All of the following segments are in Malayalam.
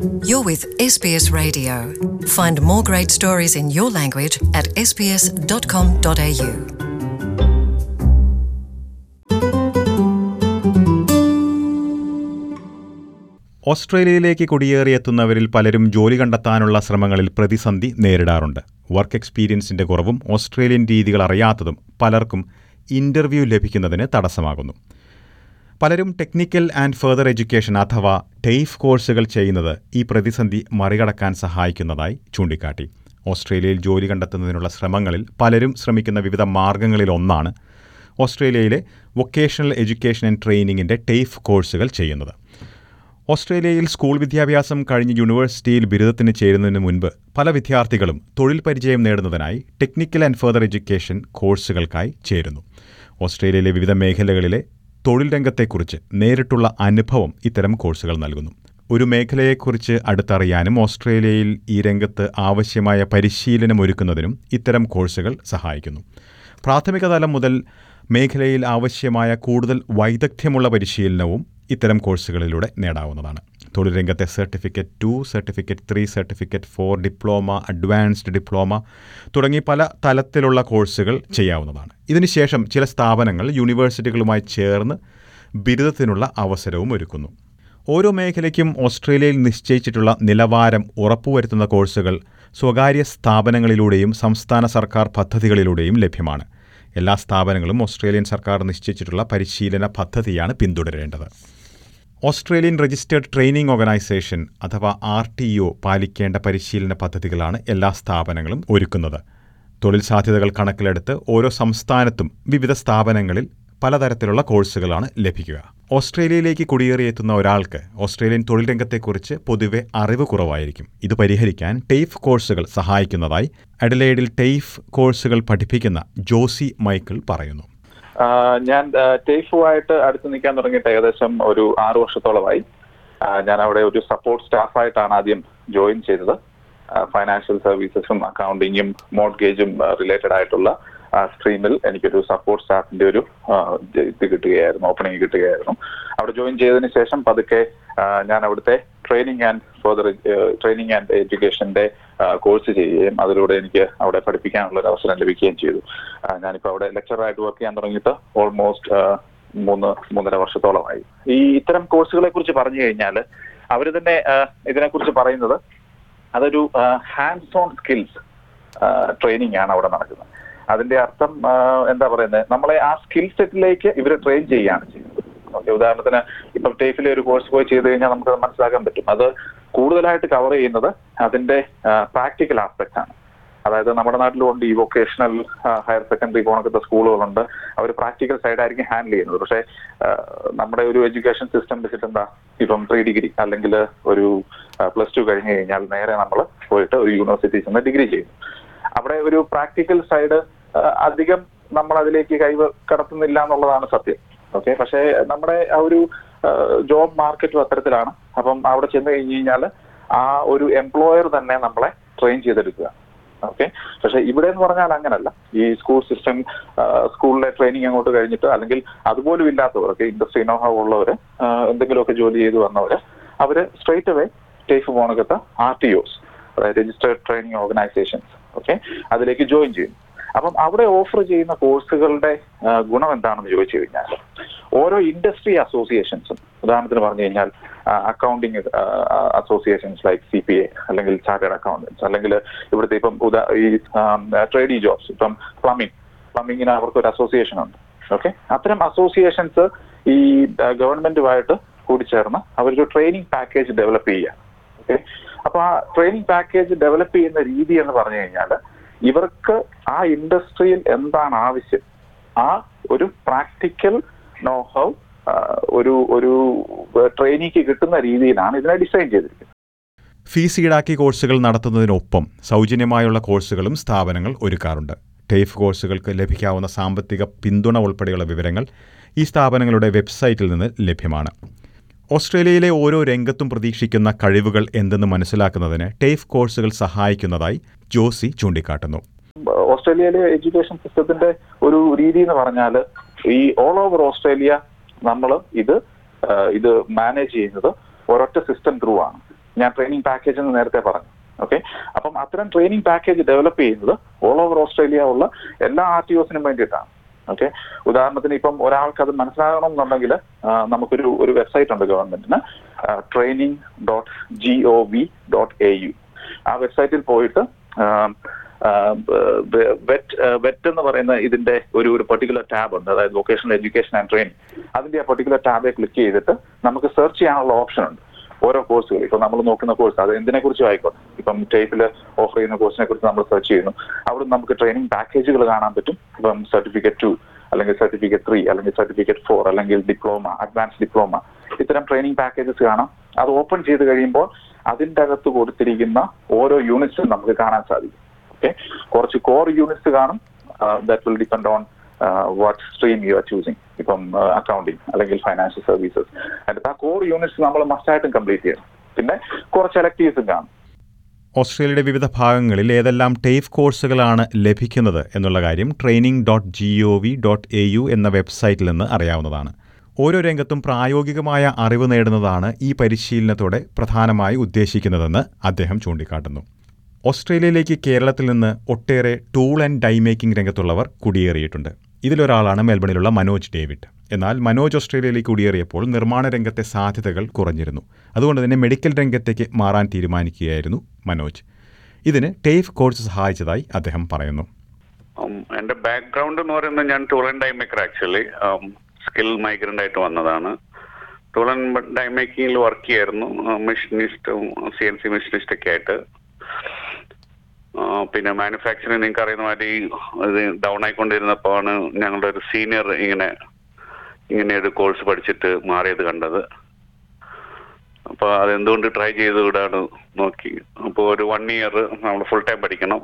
You're with SBS Radio. Find more great stories in your language at sbs.com.au. ഓസ്ട്രേലിയയിലേക്ക് കുടിയേറിയെത്തുന്നവരിൽ പലരും ജോലി കണ്ടെത്താനുള്ള ശ്രമങ്ങളിൽ പ്രതിസന്ധി നേരിടാറുണ്ട് വർക്ക് എക്സ്പീരിയൻസിന്റെ കുറവും ഓസ്ട്രേലിയൻ രീതികൾ അറിയാത്തതും പലർക്കും ഇന്റർവ്യൂ ലഭിക്കുന്നതിന് തടസ്സമാകുന്നു പലരും ടെക്നിക്കൽ ആൻഡ് ഫെർദർ എഡ്യൂക്കേഷൻ അഥവാ ടെയ്ഫ് കോഴ്സുകൾ ചെയ്യുന്നത് ഈ പ്രതിസന്ധി മറികടക്കാൻ സഹായിക്കുന്നതായി ചൂണ്ടിക്കാട്ടി ഓസ്ട്രേലിയയിൽ ജോലി കണ്ടെത്തുന്നതിനുള്ള ശ്രമങ്ങളിൽ പലരും ശ്രമിക്കുന്ന വിവിധ മാർഗങ്ങളിൽ ഒന്നാണ് ഓസ്ട്രേലിയയിലെ വൊക്കേഷണൽ എഡ്യൂക്കേഷൻ ആൻഡ് ട്രെയിനിങ്ങിൻ്റെ ടെയ്ഫ് കോഴ്സുകൾ ചെയ്യുന്നത് ഓസ്ട്രേലിയയിൽ സ്കൂൾ വിദ്യാഭ്യാസം കഴിഞ്ഞ് യൂണിവേഴ്സിറ്റിയിൽ ബിരുദത്തിന് ചേരുന്നതിന് മുൻപ് പല വിദ്യാർത്ഥികളും തൊഴിൽ പരിചയം നേടുന്നതിനായി ടെക്നിക്കൽ ആൻഡ് ഫെർദർ എഡ്യൂക്കേഷൻ കോഴ്സുകൾക്കായി ചേരുന്നു ഓസ്ട്രേലിയയിലെ വിവിധ മേഖലകളിലെ തൊഴിൽ രംഗത്തെക്കുറിച്ച് നേരിട്ടുള്ള അനുഭവം ഇത്തരം കോഴ്സുകൾ നൽകുന്നു ഒരു മേഖലയെക്കുറിച്ച് അടുത്തറിയാനും ഓസ്ട്രേലിയയിൽ ഈ രംഗത്ത് ആവശ്യമായ പരിശീലനം ഒരുക്കുന്നതിനും ഇത്തരം കോഴ്സുകൾ സഹായിക്കുന്നു പ്രാഥമിക തലം മുതൽ മേഖലയിൽ ആവശ്യമായ കൂടുതൽ വൈദഗ്ധ്യമുള്ള പരിശീലനവും ഇത്തരം കോഴ്സുകളിലൂടെ നേടാവുന്നതാണ് തൊഴിൽ രംഗത്തെ certificate two certificate three certificate four diploma advanced diploma തുടങ്ങി പല തലത്തിലുള്ള കോഴ്സുകൾ ചെയ്യാവുന്നതാണ് ഇതിനുശേഷം ചില സ്ഥാപനങ്ങൾ യൂണിവേഴ്സിറ്റികളുമായി ചേർന്ന് ബിരുദത്തിനുള്ള അവസരവും ഒരുക്കുന്നു ഓരോ മേഖലയ്ക്കും ഓസ്ട്രേലിയയിൽ നിശ്ചയിച്ചിട്ടുള്ള നിലവാരം ഉറപ്പുവരുത്തുന്ന കോഴ്സുകൾ സ്വകാര്യ സ്ഥാപനങ്ങളിലൂടെയും സംസ്ഥാന സർക്കാർ പദ്ധതികളിലൂടെയും ലഭ്യമാണ് എല്ലാ സ്ഥാപനങ്ങളും ഓസ്ട്രേലിയൻ സർക്കാർ നിശ്ചയിച്ചിട്ടുള്ള പരിശീലന പദ്ധതിയാണ് പിന്തുടരേണ്ടത് ഓസ്ട്രേലിയൻ രജിസ്റ്റേർഡ് ട്രെയിനിംഗ് ഓർഗനൈസേഷൻ അഥവാ ആർ ടി ഒ പാലിക്കേണ്ട പരിശീലന പദ്ധതികളാണ് എല്ലാ സ്ഥാപനങ്ങളും ഒരുക്കുന്നത് തൊഴിൽ സാധ്യതകൾ കണക്കിലെടുത്ത് ഓരോ സംസ്ഥാനത്തും വിവിധ സ്ഥാപനങ്ങളിൽ പലതരത്തിലുള്ള കോഴ്സുകളാണ് ലഭിക്കുക ഓസ്ട്രേലിയയിലേക്ക് കുടിയേറിയെത്തുന്ന ഒരാൾക്ക് ഓസ്ട്രേലിയൻ തൊഴിൽ രംഗത്തെക്കുറിച്ച് പൊതുവെ അറിവ് കുറവായിരിക്കും ഇത് പരിഹരിക്കാൻ ടെയ്ഫ് കോഴ്സുകൾ സഹായിക്കുന്നതായി അഡലേഡിൽ ടെയ്ഫ് കോഴ്സുകൾ പഠിപ്പിക്കുന്ന ജോസി മൈക്കിൾ പറയുന്നു ഞാൻ ടേഫുമായിട്ട് അടുത്ത് നിൽക്കാൻ തുടങ്ങിയിട്ട് ഏകദേശം ഒരു ആറു വർഷത്തോളമായി ഞാൻ അവിടെ ഒരു സപ്പോർട്ട് സ്റ്റാഫായിട്ടാണ് ആദ്യം ജോയിൻ ചെയ്തത് ഫൈനാൻഷ്യൽ സർവീസസും അക്കൗണ്ടിങ്ങും മോഡ്ഗേജും റിലേറ്റഡ് ആയിട്ടുള്ള സ്ട്രീമിൽ എനിക്കൊരു സപ്പോർട്ട് സ്റ്റാഫിന്റെ ഒരു ഇത് കിട്ടുകയായിരുന്നു ഓപ്പണിംഗ് കിട്ടുകയായിരുന്നു അവിടെ ജോയിൻ ചെയ്തതിന് ശേഷം പതുക്കെ ഞാൻ അവിടുത്തെ training and further training and എഡ്യൂക്കേഷന്റെ കോഴ്സ് ചെയ്യുകയും അതിലൂടെ എനിക്ക് അവിടെ പഠിപ്പിക്കാനുള്ള ഒരു അവസരം ലഭിക്കുകയും ചെയ്തു ഞാനിപ്പോൾ അവിടെ ലെക്ചറായിട്ട് വർക്ക് ചെയ്യാൻ തുടങ്ങിയിട്ട് ഓൾമോസ്റ്റ് മൂന്ന് മൂന്നര വർഷത്തോളമായി ഈ ഇത്തരം കോഴ്സുകളെ കുറിച്ച് പറഞ്ഞു കഴിഞ്ഞാൽ അവർ തന്നെ ഇതിനെക്കുറിച്ച് പറയുന്നത് അതൊരു ഹാൻഡ്സ് ഓൺ സ്കിൽസ് ട്രെയിനിങ് ആണ് അവിടെ നടക്കുന്നത് അതിന്റെ അർത്ഥം എന്താ പറയുന്നത് നമ്മളെ ആ സ്കിൽ സെറ്റിലേക്ക് ഇവർ ട്രെയിൻ ചെയ്യുകയാണ് ചെയ്യുന്നത് ഓക്കെ ഉദാഹരണത്തിന് ഇപ്പം ടേഫിലെ ഒരു കോഴ്സ് പോയി ചെയ്ത് കഴിഞ്ഞാൽ നമുക്ക് മനസ്സിലാക്കാൻ പറ്റും അത് കൂടുതലായിട്ട് കവർ ചെയ്യുന്നത് അതിന്റെ പ്രാക്ടിക്കൽ ആസ്പെക്ട് ആണ് അതായത് നമ്മുടെ നാട്ടിലുണ്ട് ഈ വൊക്കേഷണൽ ഹയർ സെക്കൻഡറി പോണക്കത്തെ സ്കൂളുകളുണ്ട് അവർ പ്രാക്ടിക്കൽ സൈഡായിരിക്കും ഹാൻഡിൽ ചെയ്യുന്നത് പക്ഷേ നമ്മുടെ ഒരു എഡ്യൂക്കേഷൻ സിസ്റ്റം വെച്ചിട്ട് എന്താ ഇപ്പം പ്രീ ഡിഗ്രി അല്ലെങ്കിൽ ഒരു പ്ലസ് ടു കഴിഞ്ഞ് കഴിഞ്ഞാൽ നേരെ നമ്മൾ പോയിട്ട് ഒരു യൂണിവേഴ്സിറ്റി ചെന്ന് ഡിഗ്രി ചെയ്യുന്നു അവിടെ ഒരു പ്രാക്ടിക്കൽ സൈഡ് അധികം നമ്മൾ അതിലേക്ക് കൈവ് കടത്തുന്നില്ല എന്നുള്ളതാണ് സത്യം ഓക്കെ പക്ഷേ നമ്മുടെ ആ ഒരു ജോബ് മാർക്കറ്റും അത്തരത്തിലാണ് അപ്പം അവിടെ ചെന്ന് കഴിഞ്ഞ് കഴിഞ്ഞാൽ ആ ഒരു എംപ്ലോയർ തന്നെ നമ്മളെ ട്രെയിൻ ചെയ്തെടുക്കുക ഓക്കെ പക്ഷെ ഇവിടെ എന്ന് പറഞ്ഞാൽ അങ്ങനല്ല ഈ സ്കൂൾ സിസ്റ്റം സ്കൂളിലെ ട്രെയിനിങ് അങ്ങോട്ട് കഴിഞ്ഞിട്ട് അല്ലെങ്കിൽ അതുപോലും ഇല്ലാത്തവർക്ക് ഇൻഡസ്ട്രി നോഹ ഉള്ളവർ എന്തെങ്കിലുമൊക്കെ ജോലി ചെയ്ത് വന്നവർ അവര് സ്ട്രേറ്റ് അവേ ടേഫ് പോണകത്ത് ആർ ടി ഒസ് അതായത് രജിസ്റ്റേർഡ് ട്രെയിനിങ് ഓർഗനൈസേഷൻസ് ഓക്കെ അതിലേക്ക് ജോയിൻ ചെയ്യും അപ്പം അവിടെ ഓഫർ ചെയ്യുന്ന കോഴ്സുകളുടെ ഗുണം എന്താണെന്ന് ചോദിച്ചു കഴിഞ്ഞാൽ ഓരോ ഇൻഡസ്ട്രി അസോസിയേഷൻസും ഉദാഹരണത്തിന് പറഞ്ഞു കഴിഞ്ഞാൽ accounting associations like C P A അല്ലെങ്കിൽ ചാർട്ടേഡ് അക്കൗണ്ടൻസ് അല്ലെങ്കിൽ ഇവിടുത്തെ ഇപ്പം ഉദാ ഈ ട്രേഡി ജോബ്സ് ഇപ്പം പ്ലംബിംഗ് പ്ലംബിങ്ങിന് അവർക്ക് ഒരു അസോസിയേഷൻ ഉണ്ട് ഓക്കെ അത്തരം അസോസിയേഷൻസ് ഈ ഗവൺമെന്റുമായിട്ട് കൂടിച്ചേർന്ന് അവരൊരു ട്രെയിനിങ് പാക്കേജ് ഡെവലപ്പ് ചെയ്യുക ഓക്കെ അപ്പൊ ആ ട്രെയിനിങ് പാക്കേജ് ഡെവലപ്പ് ചെയ്യുന്ന രീതി എന്ന് പറഞ്ഞു കഴിഞ്ഞാൽ ഇവർക്ക് ആ ഇൻഡസ്ട്രിയിൽ എന്താണ് ആവശ്യം ആ ഒരു പ്രാക്ടിക്കൽ നോഹൗ ഒരു ഒരു ട്രെയിനിക്ക് കിട്ടുന്ന രീതിയിലാണ് ഇതിനെ ഡിസൈൻ ചെയ്തിരിക്കുന്നത് ഫീസ് ഈടാക്കി കോഴ്സുകൾ നടത്തുന്നതിനൊപ്പം സൗജന്യമായുള്ള കോഴ്സുകളും സ്ഥാപനങ്ങൾ ഒരുക്കാറുണ്ട് ടേഫ് കോഴ്സുകൾക്ക് ലഭിക്കാവുന്ന സാമ്പത്തിക പിന്തുണ ഉൾപ്പെടെയുള്ള വിവരങ്ങൾ ഈ സ്ഥാപനങ്ങളുടെ വെബ്സൈറ്റിൽ നിന്ന് ലഭ്യമാണ് ഓസ്ട്രേലിയയിലെ ഓരോ രംഗത്തും പ്രതീക്ഷിക്കുന്ന കഴിവുകൾ എന്തെന്ന് മനസ്സിലാക്കുന്നതിന് ടേഫ് കോഴ്സുകൾ സഹായിക്കുന്നതായി ജോസി ചൂണ്ടിക്കാട്ടുന്നു ഓസ്ട്രേലിയയിലെ എഡ്യൂക്കേഷൻ സിസ്റ്റത്തിന്റെ ഒരു രീതി എന്ന് പറഞ്ഞാൽ ഈ ഓൾ ഓവർ ഓസ്ട്രേലിയ നമ്മൾ ഇത് ഇത് മാനേജ് ചെയ്യുന്നത് ഒരൊറ്റ സിസ്റ്റം ത്രൂ ആണ് ഞാൻ ട്രെയിനിങ് പാക്കേജ് എന്ന് നേരത്തെ പറഞ്ഞു ഓക്കെ അപ്പം അത്തരം ട്രെയിനിങ് പാക്കേജ് ഡെവലപ്പ് ചെയ്യുന്നത് ഓൾ ഓവർ ഓസ്ട്രേലിയ ഉള്ള എല്ലാ ആർ ടി ഒസിനും വേണ്ടിയിട്ടാണ് ഓക്കെ ഉദാഹരണത്തിന് ഇപ്പം ഒരാൾക്ക് അത് മനസ്സിലാകണം എന്നുണ്ടെങ്കിൽ നമുക്കൊരു ഒരു വെബ്സൈറ്റ് ഉണ്ട് ഗവൺമെന്റിന് training dot G O V dot A U ആ വെബ്സൈറ്റിൽ പോയിട്ട് വെറ്റ് വെറ്റ് എന്ന് പറയുന്ന ഇതിന്റെ ഒരു ഒരു പെർട്ടിക്കുലർ ടാബ് ഉണ്ട് അതായത് വൊക്കേഷണൽ എഡ്യൂക്കേഷൻ ആൻഡ് ട്രെയിനിങ് അതിന്റെ ആ പെർട്ടിക്കുലർ ടാബെ ക്ലിക്ക് ചെയ്തിട്ട് നമുക്ക് സെർച്ച് ചെയ്യാനുള്ള ഓപ്ഷൻ ഉണ്ട് ഓരോ കോഴ്സുകൾ ഇപ്പൊ നമ്മൾ നോക്കുന്ന കോഴ്സ് അത് എന്തിനെ കുറിച്ചും ആയിക്കോട്ടെ ഇപ്പം ടൈപ്പിൽ ഓഫർ ചെയ്യുന്ന കോഴ്സിനെ കുറിച്ച് നമ്മൾ സെർച്ച് ചെയ്യുന്നു അവിടെ നമുക്ക് ട്രെയിനിങ് പാക്കേജുകൾ കാണാൻ പറ്റും ഇപ്പം സർട്ടിഫിക്കറ്റ് ടു അല്ലെങ്കിൽ സർട്ടിഫിക്കറ്റ് ത്രീ അല്ലെങ്കിൽ സർട്ടിഫിക്കറ്റ് ഫോർ അല്ലെങ്കിൽ ഡിപ്ലോമ അഡ്വാൻസ് ഡിപ്ലോമ ഇത്തരം ട്രെയിനിങ് പാക്കേജസ് കാണാം അത് ഓപ്പൺ ചെയ്ത് കഴിയുമ്പോൾ അതിന്റെ അകത്ത് കൊടുത്തിരിക്കുന്ന ഓരോ യൂണിറ്റ്സും നമുക്ക് കാണാൻ സാധിക്കും ഓക്കെ കുറച്ച് കോർ യൂണിറ്റ്സ് കാണും that will depend on what stream you are choosing ഇപ്പം അക്കൗണ്ടിങ് അല്ലെങ്കിൽ ഫൈനാൻഷ്യൽ സർവീസസ് എന്നിട്ട് ആ കോർ യൂണിറ്റ്സ് നമ്മൾ മസ്റ്റായിട്ടും കംപ്ലീറ്റ് ചെയ്യണം പിന്നെ കുറച്ച് എലക്ടീവ്സും കാണും ഓസ്ട്രേലിയയുടെ വിവിധ ഭാഗങ്ങളിൽ ഏതെല്ലാം ടേഫ് കോഴ്സുകളാണ് ലഭിക്കുന്നത് എന്നുള്ള കാര്യം training dot G O V dot A U എന്ന വെബ്സൈറ്റിൽ നിന്ന് അറിയാവുന്നതാണ് ഓരോ രംഗത്തും പ്രായോഗികമായ അറിവ് നേടുന്നതാണ് ഈ പരിശീലനത്തോടെ പ്രധാനമായി ഉദ്ദേശിക്കുന്നതെന്ന് അദ്ദേഹം ചൂണ്ടിക്കാട്ടുന്നു ഓസ്ട്രേലിയയിലേക്ക് കേരളത്തിൽ നിന്ന് ഒട്ടേറെ ടൂൾ ആൻഡ് ഡൈ മേക്കിംഗ് രംഗത്തുള്ളവർ കുടിയേറിയിട്ടുണ്ട് ഇതിലൊരാളാണ് മെൽബണിലുള്ള മനോജ് ഡേവിഡ് എന്നാൽ മനോജ് ഓസ്ട്രേലിയയിലേക്ക് കുടിയേറിയപ്പോൾ നിർമ്മാണ രംഗത്തെ സാധ്യതകൾ കുറഞ്ഞിരുന്നു അതുകൊണ്ട് തന്നെ മെഡിക്കൽ രംഗത്തേക്ക് മാറാൻ തീരുമാനിക്കുകയായിരുന്നു മനോജ് ഇതിന് ടേഫ് കോഴ്സ് സഹായിച്ചതായി അദ്ദേഹം പറയുന്നു ഉം, എന്റെ ബാക്ക്ഗ്രൗണ്ട് എന്ന് പറയുന്നത് ഞാൻ tool and die maker actually skill migrant ആയിട്ട് വന്നതാണ് ടൂൾ ആൻഡ് ഡൈ മേക്കിങ്ങിൽ വർക്ക് ചെയ്യായിരുന്നു മെഷീനിസ്റ്റും സി എൻ സി മെഷീനിസ്റ്റ് ഒക്കെ ആയിട്ട് ആ, പിന്നെ മാനുഫാക്ചറിങ് നിങ്ങൾക്ക് അറിയുന്ന മാതിരി ഇത് ഡൗൺ ആയിക്കൊണ്ടിരുന്നപ്പോഴാണ് ഞങ്ങളുടെ ഒരു സീനിയർ ഇങ്ങനെ ഇങ്ങനെ ഒരു കോഴ്സ് പഠിച്ചിട്ട് മാറിയത് കണ്ടത് അപ്പൊ അതെന്തുകൊണ്ട് ട്രൈ ചെയ്തുകൂടാണ് നോക്കി അപ്പോൾ ഒരു വൺ ഇയർ നമ്മൾ ഫുൾ ടൈം പഠിക്കണം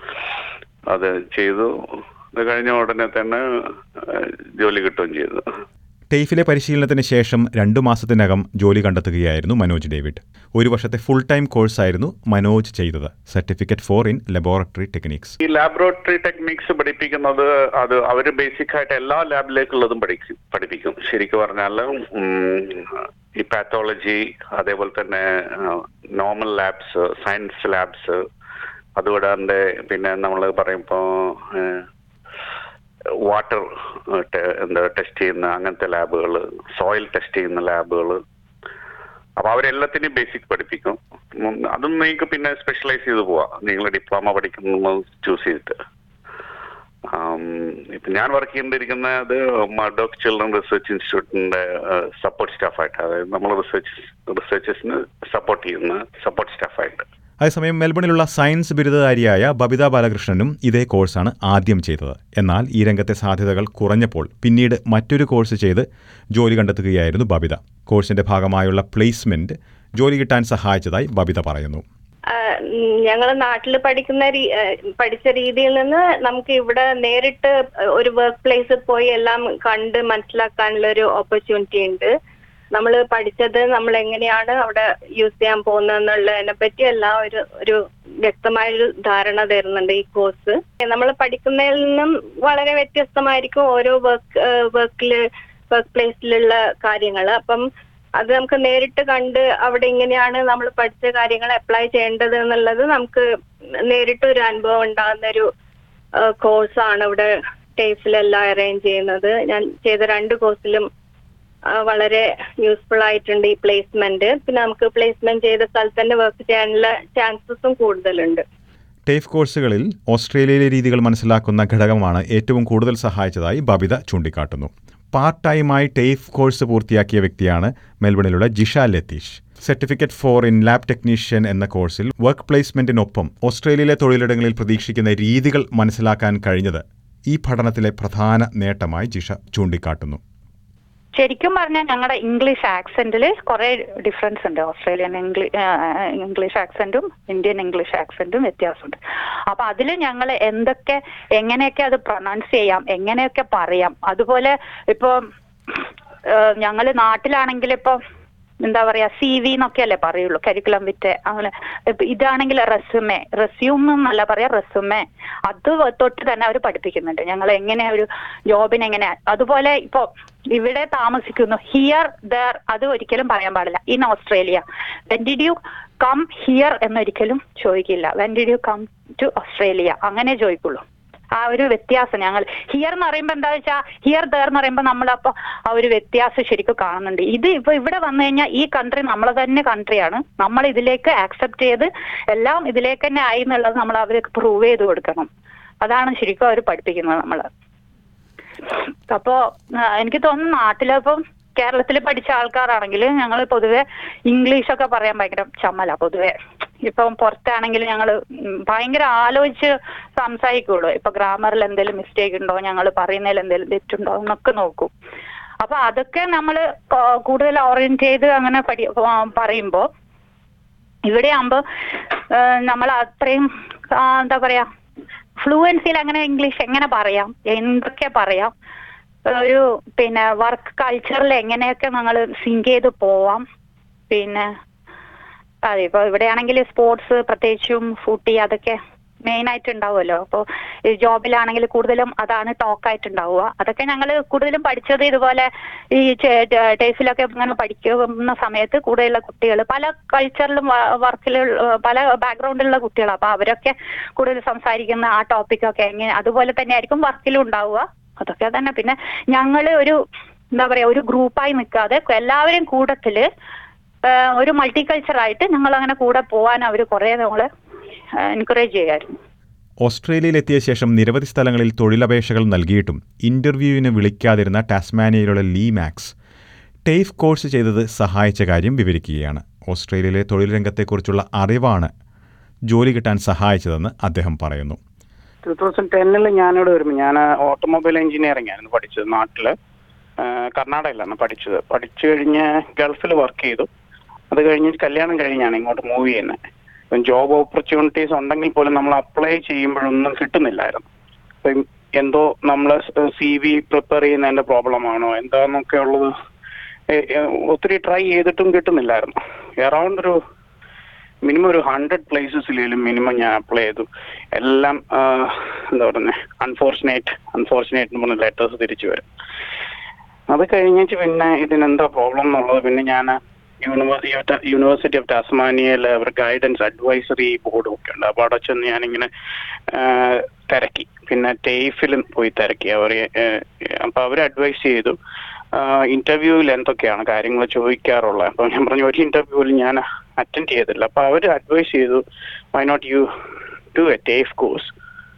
അത് ചെയ്തു അത് കഴിഞ്ഞ ഉടനെ തന്നെ ഏഹ്, ജോലി കിട്ടുകയും ചെയ്തു ടേഫിലെ പരിശീലനത്തിന് ശേഷം രണ്ടു മാസത്തിനകം ജോലി കണ്ടെത്തുകയായിരുന്നു മനോജ് ഡേവിഡ് ഒരു വർഷത്തെ ഫുൾ ടൈം കോഴ്സായിരുന്നു മനോജ് ചെയ്തത് certificate four in laboratory techniques ഈ ലാബറട്ടറി ടെക്നിക്സ് പഠിപ്പിക്കുന്നത് അത് അവർ ബേസിക് ആയിട്ട് എല്ലാ ലാബിലേക്കുള്ളതും പഠിക്കും പഠിപ്പിക്കും ശരിക്കും പറഞ്ഞാൽ ഈ പാത്തോളജി അതേപോലെ തന്നെ നോർമൽ ലാബ്സ് സയൻസ് ലാബ്സ് അതുകൂടാണ്ട് പിന്നെ നമ്മൾ പറയുമ്പോൾ വാട്ടർ എന്താ ടെസ്റ്റ് ചെയ്യുന്ന അങ്ങനത്തെ ലാബുകൾ സോയിൽ ടെസ്റ്റ് ചെയ്യുന്ന ലാബുകൾ അപ്പൊ അവരെല്ലാത്തിനെയും ബേസിക് പഠിപ്പിക്കും ഉം, അതും നിങ്ങൾക്ക് പിന്നെ സ്പെഷ്യലൈസ് ചെയ്ത് പോവാം നിങ്ങൾ ഡിപ്ലോമ പഠിക്കുന്ന ചൂസ് ചെയ്തിട്ട് ആം, ഇപ്പൊ ഞാൻ വർക്ക് ചെയ്തിരിക്കുന്നത് മഡോക് ചിൽഡ്രൻ റിസർച്ച് ഇൻസ്റ്റിറ്റ്യൂട്ടിന്റെ സപ്പോർട്ട് സ്റ്റാഫായിട്ട് അതായത് നമ്മൾ റിസർച്ച് റിസർച്ചേഴ്സിന് സപ്പോർട്ട് ചെയ്യുന്ന സപ്പോർട്ട് സ്റ്റാഫായിട്ട് അതേസമയം മെൽബണിലുള്ള സയൻസ് ബിരുദധാരിയായ ബബിത ബാലകൃഷ്ണനും ഇതേ കോഴ്സാണ് ആദ്യം ചെയ്തത് എന്നാൽ ഈ രംഗത്തെ സാധ്യതകൾ കുറഞ്ഞപ്പോൾ പിന്നീട് മറ്റൊരു കോഴ്സ് ചെയ്ത് ജോലി കണ്ടെത്തുകയായിരുന്നു ബബിത കോഴ്സിന്റെ ഭാഗമായുള്ള പ്ലേസ്മെന്റ് ജോലി കിട്ടാൻ സഹായിച്ചതായി ബബിത പറയുന്നു ഞങ്ങൾ നാട്ടിൽ പഠിക്കുന്ന രീ- ആ, പഠിച്ച രീതിയിൽ നിന്ന് നമുക്ക് ഇവിടെ നേരിട്ട് ഒരു വർക്ക് പ്ലേസിൽ പോയി എല്ലാം കണ്ട് മനസ്സിലാക്കാനുള്ള ഒരു ഓപ്പർച്യൂണിറ്റി ഉണ്ട് നമ്മൾ പഠിച്ചത് നമ്മൾ എങ്ങനെയാണ് അവിടെ യൂസ് ചെയ്യാൻ പോകുന്നതെന്നുള്ളതിനെ പറ്റി എല്ലാം ഒരു ഒരു വ്യക്തമായൊരു ധാരണ തരുന്നുണ്ട് ഈ കോഴ്സ് നമ്മൾ പഠിക്കുന്നതിൽ നിന്നും വളരെ വ്യത്യസ്തമായിരിക്കും ഓരോ വർക്ക് വർക്കില് വർക്ക് പ്ലേസിലുള്ള കാര്യങ്ങൾ അപ്പം അത് നമുക്ക് നേരിട്ട് കണ്ട് അവിടെ ഇങ്ങനെയാണ് നമ്മൾ പഠിച്ച കാര്യങ്ങൾ അപ്ലൈ ചെയ്യേണ്ടത് എന്നുള്ളത് നമുക്ക് നേരിട്ട് ഒരു അനുഭവം ഉണ്ടാകുന്ന ഒരു കോഴ്സാണ് ഇവിടെ ടേഫിലെല്ലാം അറേഞ്ച് ചെയ്യുന്നത് ഞാൻ ചെയ്ത രണ്ട് കോഴ്സിലും ആ, വളരെ യൂസ്ഫുൾ ആയിട്ടുണ്ട് ഈ പ്ലേസ്മെന്റ് പിന്നെ നമുക്ക് പ്ലേസ്മെന്റ് ചെയ്ത സ്ഥലത്ത് തന്നെ വർക്ക് ചെയ്യാനുള്ള ചാൻസസും കൂടുതലുണ്ട് ടേഫ് കോഴ്സുകളിൽ ഓസ്ട്രേലിയയിലെ രീതികൾ മനസ്സിലാക്കുന്ന ഘടകമാണ് ഏറ്റവും കൂടുതൽ സഹായിച്ചതായി ബബിത ചൂണ്ടിക്കാട്ടുന്നു പാർട്ട് ടൈമായി ടേഫ് കോഴ്സ് പൂർത്തിയാക്കിയ വ്യക്തിയാണ് മെൽബണിലുള്ള Jisha Latheesh certificate four in lab technician എന്ന കോഴ്സിൽ വർക്ക് പ്ലേസ്മെന്റിനൊപ്പം ഓസ്ട്രേലിയയിലെ തൊഴിലിടങ്ങളിൽ പ്രതീക്ഷിക്കുന്ന രീതികൾ മനസ്സിലാക്കാൻ കഴിഞ്ഞത് ഈ പഠനത്തിലെ പ്രധാന നേട്ടമായി ജിഷ ചൂണ്ടിക്കാട്ടുന്നു ശരിക്കും പറഞ്ഞാൽ ഞങ്ങളുടെ ഇംഗ്ലീഷ് ആക്സെന്റിൽ കുറെ ഡിഫറൻസ് ഉണ്ട് ഓസ്ട്രേലിയൻ ഇംഗ്ലീഷ് ഇംഗ്ലീഷ് ആക്സെന്റും ഇന്ത്യൻ ഇംഗ്ലീഷ് ആക്സെന്റും വ്യത്യാസമുണ്ട് അപ്പൊ അതിൽ ഞങ്ങൾ എന്തൊക്കെ എങ്ങനെയൊക്കെ അത് പ്രൊനൗൺസ് ചെയ്യാം എങ്ങനെയൊക്കെ പറയാം അതുപോലെ ഇപ്പൊ ഞങ്ങൾ നാട്ടിലാണെങ്കിൽ ഇപ്പൊ എന്താ പറയാ സി വി എന്നൊക്കെയല്ലേ പറയുള്ളൂ കരിക്കുലം വിറ്റ് അങ്ങനെ ഇപ്പൊ ഇതാണെങ്കിൽ റെസ്യൂമെ റെസ്യൂം എന്നല്ല പറയാ റെസ്യൂമെ അത് തൊട്ട് തന്നെ അവർ പഠിപ്പിക്കുന്നുണ്ട് ഞങ്ങൾ എങ്ങനെ ഒരു ജോബിന് എങ്ങനെ അതുപോലെ ഇപ്പോ ഇവിടെ താമസിക്കുന്നു ഹിയർ ദർ അത് ഒരിക്കലും പറയാൻ പാടില്ല in Australia when did you come here എന്നൊരിക്കലും ചോദിക്കില്ല when did you come to Australia അങ്ങനെ ചോദിക്കുള്ളൂ ആ ഒരു വ്യത്യാസം ഞങ്ങൾ ഹിയർ എന്ന് പറയുമ്പോൾ എന്താ വെച്ചാൽ ഹിയർ ദർ എന്ന് പറയുമ്പോൾ നമ്മളപ്പോ ആ ഒരു വ്യത്യാസം ശരിക്കും കാണുന്നുണ്ട് ഇത് ഇപ്പൊ ഇവിടെ വന്നു കഴിഞ്ഞാൽ ഈ കൺട്രി നമ്മളെ തന്നെ കൺട്രിയാണ് നമ്മൾ ഇതിലേക്ക് ആക്സെപ്റ്റ് ചെയ്ത് എല്ലാം ഇതിലേക്ക് തന്നെ ആയി എന്നുള്ളത് നമ്മൾ അവർക്ക് പ്രൂവ് ചെയ്ത് കൊടുക്കണം അതാണ് ശരിക്കും അവർ പഠിപ്പിക്കുന്നത് നമ്മള് അപ്പോ ആ, എനിക്ക് തോന്നുന്നു നാട്ടിലിപ്പം കേരളത്തിൽ പഠിച്ച ആൾക്കാരാണെങ്കിൽ ഞങ്ങൾ പൊതുവെ ഇംഗ്ലീഷൊക്കെ പറയാൻ ഭയങ്കര ചമ്മല പൊതുവെ ഇപ്പം പുറത്താണെങ്കിൽ ഞങ്ങൾ ഭയങ്കര ആലോചിച്ച് സംസാരിക്കുള്ളൂ ഇപ്പൊ ഗ്രാമറിൽ എന്തെങ്കിലും മിസ്റ്റേക്ക് ഉണ്ടോ ഞങ്ങൾ പറയുന്നതിൽ എന്തെങ്കിലും തെറ്റുണ്ടോ എന്നൊക്കെ നോക്കും അപ്പൊ അതൊക്കെ നമ്മൾ കൂടുതൽ ഓറിയന്റ് ചെയ്ത് അങ്ങനെ പഠി ആ, പറയുമ്പോ ഇവിടെ ആകുമ്പോ നമ്മൾ അത്രയും ആ, എന്താ പറയാ ഫ്ലുവൻസിയിൽ അങ്ങനെ ഇംഗ്ലീഷ് എങ്ങനെ പറയാം എന്തൊക്കെ പറയാം ഒരു പിന്നെ വർക്ക് കൾച്ചറിൽ എങ്ങനെയൊക്കെ നമ്മൾ സിങ്ക് ചെയ്ത് പോവാം പിന്നെ അതെ ഇപ്പൊ ഇവിടെയാണെങ്കിൽ സ്പോർട്സ് പ്രത്യേകിച്ചും ഫൂട്ടി അതൊക്കെ മെയിൻ ആയിട്ട് ഉണ്ടാവുമല്ലോ അപ്പോൾ ഈ ജോബിലാണെങ്കിൽ കൂടുതലും അതാണ് ടോക്ക് ആയിട്ടുണ്ടാവുക അതൊക്കെ ഞങ്ങൾ കൂടുതലും പഠിച്ചത് ഇതുപോലെ ഈ ടേഫിലൊക്കെ ഇങ്ങനെ പഠിക്കുന്ന സമയത്ത് കൂടുതലുള്ള കുട്ടികൾ പല കൾച്ചറിലും വർക്കിലുള്ള പല ബാക്ക്ഗ്രൗണ്ടിലുള്ള കുട്ടികളാണ് അപ്പൊ അവരൊക്കെ കൂടുതൽ സംസാരിക്കുന്ന ആ ടോപ്പിക്കൊക്കെ എങ്ങനെ അതുപോലെ തന്നെ ആയിരിക്കും വർക്കിലും ഉണ്ടാവുക അതൊക്കെ തന്നെ പിന്നെ ഞങ്ങള് ഒരു എന്താ പറയാ ഒരു ഗ്രൂപ്പായി നിൽക്കാതെ എല്ലാവരെയും കൂട്ടത്തില് ഏഹ് ഒരു മൾട്ടി കൾച്ചറായിട്ട് ഞങ്ങൾ അങ്ങനെ കൂടെ പോവാൻ അവർ കുറെ നമ്മളെ എൻകറേജ് ചെയ്യായിരുന്നു ഓസ്ട്രേലിയയിലെത്തിയ ശേഷം നിരവധി സ്ഥലങ്ങളിൽ തൊഴിലപേക്ഷകൾ നൽകിയിട്ടും ഇന്റർവ്യൂവിന് വിളിക്കാതിരുന്ന ടാസ്മാനിയയിലുള്ള ലീ മാക്സ് ടേഫ് കോഴ്സ് ചെയ്തത് സഹായിച്ച കാര്യം വിവരിക്കുകയാണ് ഓസ്ട്രേലിയയിലെ തൊഴിൽ രംഗത്തെക്കുറിച്ചുള്ള അറിവാണ് ജോലി കിട്ടാൻ സഹായിച്ചതെന്ന് അദ്ദേഹം പറയുന്നു ടൂ തൗസൻഡ് ടെന്നിൽ ഞാനിവിടെ വരുമ്പോൾ ഞാൻ ഓട്ടോമൊബൈൽ എഞ്ചിനീയറിംഗ് ആയിരുന്നു പഠിച്ചത് നാട്ടില് ആ, കർണാടകയിലാണ് പഠിച്ചത് പഠിച്ചു കഴിഞ്ഞ് ഗൾഫിൽ വർക്ക് ചെയ്തു അത് കഴിഞ്ഞ് കല്യാണം കഴിഞ്ഞാണ് ഇങ്ങോട്ട് മൂവ് ചെയ്യുന്നത് ഇപ്പം ജോബ് ഓപ്പർച്യൂണിറ്റീസ് ഉണ്ടെങ്കിൽ പോലും നമ്മൾ അപ്ലൈ ചെയ്യുമ്പോഴൊന്നും കിട്ടുന്നില്ലായിരുന്നു അപ്പം എന്തോ നമ്മൾ സി വി പ്രിപ്പയർ ചെയ്യുന്നതിന്റെ പ്രോബ്ലം ആണോ എന്താന്നൊക്കെ ഉള്ളത് ഏ, ഏ, ഒത്തിരി ട്രൈ ചെയ്തിട്ടും കിട്ടുന്നില്ലായിരുന്നു എറൗണ്ട് ഒരു മിനിമം ഒരു ഹൺഡ്രഡ് പ്ലേസസിലും മിനിമം ഞാൻ അപ്ലൈ ചെയ്തു എല്ലാം ആ, എന്താ പറയുന്നത് അൺഫോർച്ചുനേറ്റ് അൺഫോർച്ചുനേറ്റ് എന്ന് പറഞ്ഞ ലെറ്റേഴ്സ് തിരിച്ചു വരും അത് കഴിഞ്ഞിട്ട് പിന്നെ ഇതിനെന്താ പ്രോബ്ലം എന്നുള്ളത് പിന്നെ ഞാൻ യൂണിവേഴ്സിറ്റി ഓഫ് യൂണിവേഴ്സിറ്റി ഓഫ് ടാസ്മാനിയയിൽ അവർ ഗൈഡൻസ് അഡ്വൈസറി ബോർഡും ഒക്കെ ഉണ്ട് അപ്പോൾ അവിടെ ചെന്ന് ഞാനിങ്ങനെ ആ, തിരക്കി പിന്നെ ടേഫിലും പോയി തിരക്കി അവർ അപ്പോൾ അവർ അഡ്വൈസ് ചെയ്തു ഇന്റർവ്യൂവിൽ എന്തൊക്കെയാണ് കാര്യങ്ങൾ ചോദിക്കാറുള്ളത് അപ്പോൾ ഞാൻ പറഞ്ഞു ഒരു ഇന്റർവ്യൂവിൽ ഞാൻ അറ്റൻഡ് ചെയ്തില്ല അപ്പോൾ അവർ അഡ്വൈസ് ചെയ്തു why not you do a TAFE course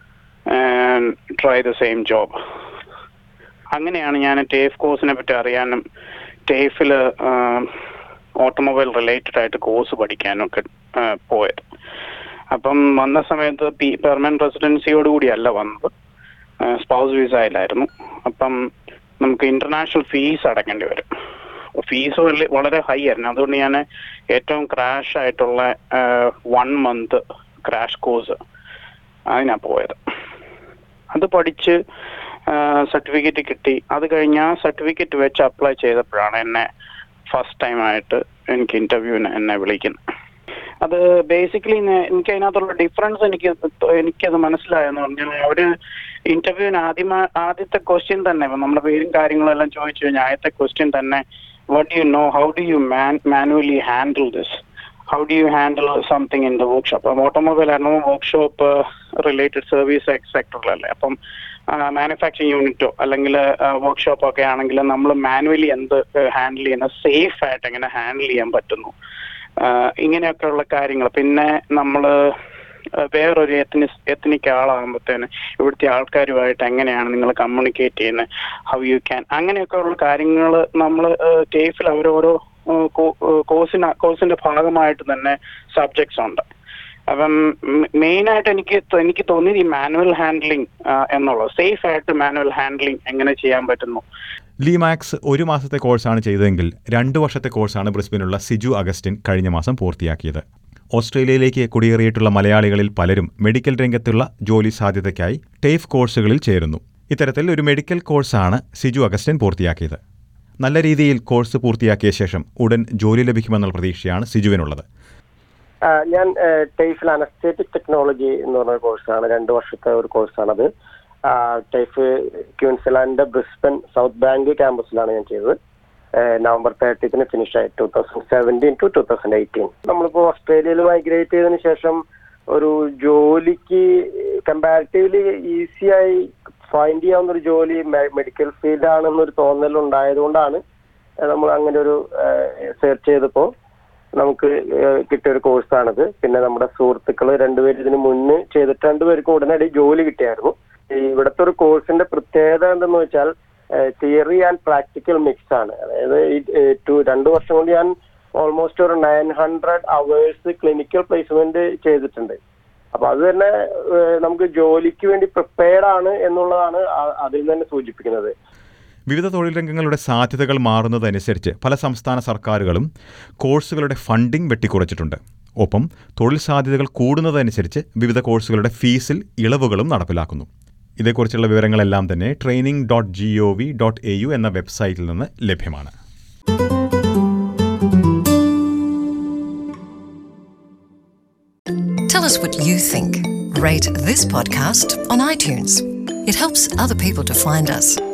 try the same job അങ്ങനെയാണ് ഞാൻ ടേഫ് കോഴ്സിനെ പറ്റി അറിയാനും ടേഫിൽ ഓട്ടോമൊബൈൽ റിലേറ്റഡ് ആയിട്ട് കോഴ്സ് പഠിക്കാനും ഒക്കെ ആ, പോയത് അപ്പം വന്ന സമയത്ത് പി പെർമനന്റ് റെസിഡൻസിയോട് കൂടിയല്ല വന്നത് സ്പൗസ് വിസയിലായിരുന്നു അപ്പം നമുക്ക് ഇന്റർനാഷണൽ ഫീസ് അടക്കേണ്ടി വരും ഫീസ് വളരെ ഹൈ ആയിരുന്നു അതുകൊണ്ട് ഞാൻ ഏറ്റവും ക്രാഷ് ആയിട്ടുള്ള വൺ മന്ത് ക്രാഷ് കോഴ്സ് അതിനാ പോയത് അത് പഠിച്ച് സർട്ടിഫിക്കറ്റ് കിട്ടി അത് കഴിഞ്ഞ് ആ സർട്ടിഫിക്കറ്റ് വെച്ച് അപ്ലൈ ചെയ്തപ്പോഴാണ് എന്നെ ഫസ്റ്റ് ടൈം ആയിട്ട് എനിക്ക് ഇന്റർവ്യൂവിന് എന്നെ വിളിക്കുന്നത് അത് ബേസിക്കലി എനിക്ക് അതിനകത്തുള്ള ഡിഫറൻസ് എനിക്ക് ത- എനിക്കത് മനസ്സിലായെന്ന് പറഞ്ഞാൽ അവര് ഇന്റർവ്യൂവിന് ആദ്യമ ആദ്യത്തെ ക്വസ്റ്റ്യൻ തന്നെ ഇപ്പൊ നമ്മുടെ പേരും കാര്യങ്ങളും എല്ലാം ചോദിച്ചു കഴിഞ്ഞാൽ ആദ്യത്തെ ക്വസ്റ്റ്യൻ തന്നെ what you know how do you man manually handle this how do you handle something in the workshop അപ്പം ഓട്ടോമൊബൈൽ ആയിരുന്നു വർക്ക്ഷോപ്പ് റിലേറ്റഡ് സർവീസ് സെക്ടറിലല്ലേ അപ്പം മാനുഫാക്ചറിങ് യൂണിറ്റോ അല്ലെങ്കിൽ വർക്ക്ഷോപ്പ് ഒക്കെ ആണെങ്കിൽ നമ്മൾ മാനുവലി എന്ത് ഹാൻഡിൽ ചെയ്യുന്ന സേഫ് ആയിട്ട് എങ്ങനെ ഹാൻഡിൽ ചെയ്യാൻ പറ്റുന്നു ആഹ് ഇങ്ങനെയൊക്കെയുള്ള കാര്യങ്ങൾ പിന്നെ നമ്മൾ വേറൊരു എത്നിസ് എത്നിക് ആളാകുമ്പോഴത്തേന് ഇവിടുത്തെ ആൾക്കാരുമായിട്ട് എങ്ങനെയാണ് നിങ്ങൾ കമ്മ്യൂണിക്കേറ്റ് ചെയ്യുന്നത് ഹൗ യു ക്യാൻ അങ്ങനെയൊക്കെ ഉള്ള കാര്യങ്ങൾ നമ്മൾ കേസിൽ അവരോരോ കോഴ്സിന് കോഴ്സിന്റെ ഭാഗമായിട്ട് തന്നെ സബ്ജക്ട്സ് ഉണ്ട് അപ്പം മെയിൻ ആയിട്ട് എനിക്ക് തോ- എനിക്ക് തോന്നിയത് ഈ മാനുവൽ ഹാൻഡ്ലിംഗ് എന്നുള്ളത് സേഫ് ആയിട്ട് മാനുവൽ ഹാൻഡ്ലിംഗ് എങ്ങനെ ചെയ്യാൻ പറ്റുന്നു ലീമാക്സ് ഒരു മാസത്തെ കോഴ്സാണ് ചെയ്തതെങ്കിൽ രണ്ട് വർഷത്തെ കോഴ്സാണ് ബ്രിസ്ബനിലുള്ള സിജു അഗസ്റ്റിൻ കഴിഞ്ഞ മാസം പൂർത്തിയാക്കിയത് ഓസ്ട്രേലിയയിലേക്ക് കുടിയേറിയിട്ടുള്ള മലയാളികളിൽ പലരും മെഡിക്കൽ രംഗത്തുള്ള ജോലി സാധ്യതയ്ക്കായി ടേഫ് കോഴ്സുകളിൽ ചേരുന്നു ഇത്തരത്തിൽ ഒരു മെഡിക്കൽ കോഴ്സാണ് സിജു അഗസ്റ്റിൻ പൂർത്തിയാക്കിയത് നല്ല രീതിയിൽ കോഴ്സ് പൂർത്തിയാക്കിയ ശേഷം ഉടൻ ജോലി ലഭിക്കുമെന്നുള്ള പ്രതീക്ഷയാണ് സിജുവിനുള്ളത് ആ, ഞാൻ ടൈഫിൽ അനസ്തേറ്റിക് ടെക്നോളജി എന്ന് പറഞ്ഞ കോഴ്സാണ് രണ്ട് വർഷത്തെ ഒരു കോഴ്സാണത് ആ, ടൈഫ് ക്യൂൻസ്ലാൻഡിന്റെ ബ്രിസ്ബൻ സൗത്ത് ബാങ്ക് ക്യാമ്പസിലാണ് ഞാൻ ചെയ്തത് ആ, നവംബർ തേർട്ടീത്തിന് ഫിനിഷ് ആയി two thousand seventeen to two thousand eighteen നമ്മളിപ്പോൾ ഓസ്ട്രേലിയയിൽ മൈഗ്രേറ്റ് ചെയ്തതിന് ശേഷം ഒരു ജോലിക്ക് കമ്പാരിറ്റീവ്ലി ഈസിയായി ഫൈൻഡ് ചെയ്യാവുന്ന ഒരു ജോലി മെഡിക്കൽ ഫീൽഡ് ആണെന്നൊരു തോന്നൽ ഉണ്ടായതുകൊണ്ടാണ് നമ്മൾ അങ്ങനെ ഒരു സെർച്ച് ചെയ്തപ്പോൾ നമുക്ക് ഏഹ് കിട്ടിയ ഒരു കോഴ്സാണിത് പിന്നെ നമ്മുടെ സുഹൃത്തുക്കൾ രണ്ടുപേരും ഇതിന് മുന്നേ ചെയ്തിട്ട് രണ്ടുപേർക്കും ഉടനടി ജോലി കിട്ടിയായിരുന്നു ഈ ഇവിടുത്തെ ഒരു കോഴ്സിന്റെ പ്രത്യേകത എന്തെന്ന് വെച്ചാൽ തിയറി ആൻഡ് പ്രാക്ടിക്കൽ മിക്സ് ആണ് അതായത് ഈ ഏഹ് ടു രണ്ട് വർഷം കൊണ്ട് ഞാൻ ഓൾമോസ്റ്റ് ഒരു nine hundred hours clinical placement ചെയ്തിട്ടുണ്ട് അപ്പൊ അത് തന്നെ ഏഹ് നമുക്ക് ജോലിക്ക് വേണ്ടി പ്രിപ്പയർഡ് ആണ് എന്നുള്ളതാണ് ആ- അതിൽ തന്നെ സൂചിപ്പിക്കുന്നത് വിവിധ തൊഴിൽ രംഗങ്ങളുടെ സാധ്യതകൾ മാറുന്നതനുസരിച്ച് പല സംസ്ഥാന സർക്കാരുകളും കോഴ്സുകളുടെ ഫണ്ടിംഗ് വെട്ടിക്കുറച്ചിട്ടുണ്ട് ഒപ്പം തൊഴിൽ സാധ്യതകൾ കൂടുന്നതനുസരിച്ച് വിവിധ കോഴ്സുകളുടെ ഫീസിൽ ഇളവുകളും നടപ്പിലാക്കുന്നു ഇതേക്കുറിച്ചുള്ള വിവരങ്ങളെല്ലാം തന്നെ training dot G O V dot A U എന്ന വെബ്സൈറ്റിൽ നിന്ന് ലഭ്യമാണ് Tell us what you think. Rate this podcast on iTunes. It helps other people to find us.